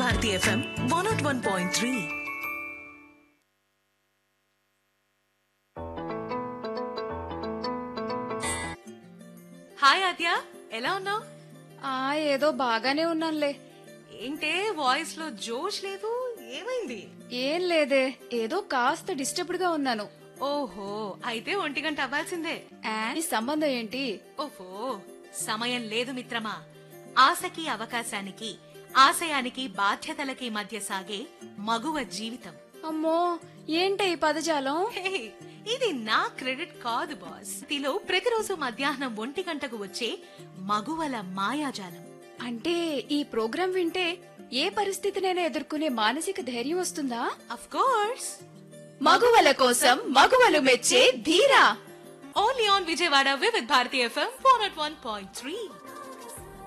Bharati FM one naught one point three hi Adya ఎలా ఉన్నావు ఆ ఏదో బాగానే ఉన్నానులే ఏంటే వాయిస్ లో జోష్ లేదు ఏమైంది ఏం లేదే ఏదో కాస్త డిస్టర్బ్డ్ గా ఉన్నాను ఓహో అయితే ఒంటి గంట అవ్వాల్సిందే ఆ, ఈ సంబంధం ఏంటి ఓహో సమయం లేదు మిత్రమా ఆశకి అవకాశానికి ఆశయానికి బాధ్యతలకి మధ్య సాగే మగువ జీవితం అమ్మో ఏంటే ఈ పదజాలం హే, ఇది నా క్రెడిట్ కాదు బాస్ తిలో ప్రతిరోజు మధ్యాహ్నం ఒంటి గంటకు వచ్చే మగువల మాయాజాలం అంటే ఈ ప్రోగ్రాం వింటే ఏ పరిస్థితినైనా ఎదుర్కొనే మానసిక ధైర్యం వస్తుందా అఫ్ కోర్స్ మగువల కోసం మగువలు మెచ్చే Dheera only on Vijayawada with Bharati FM four one point three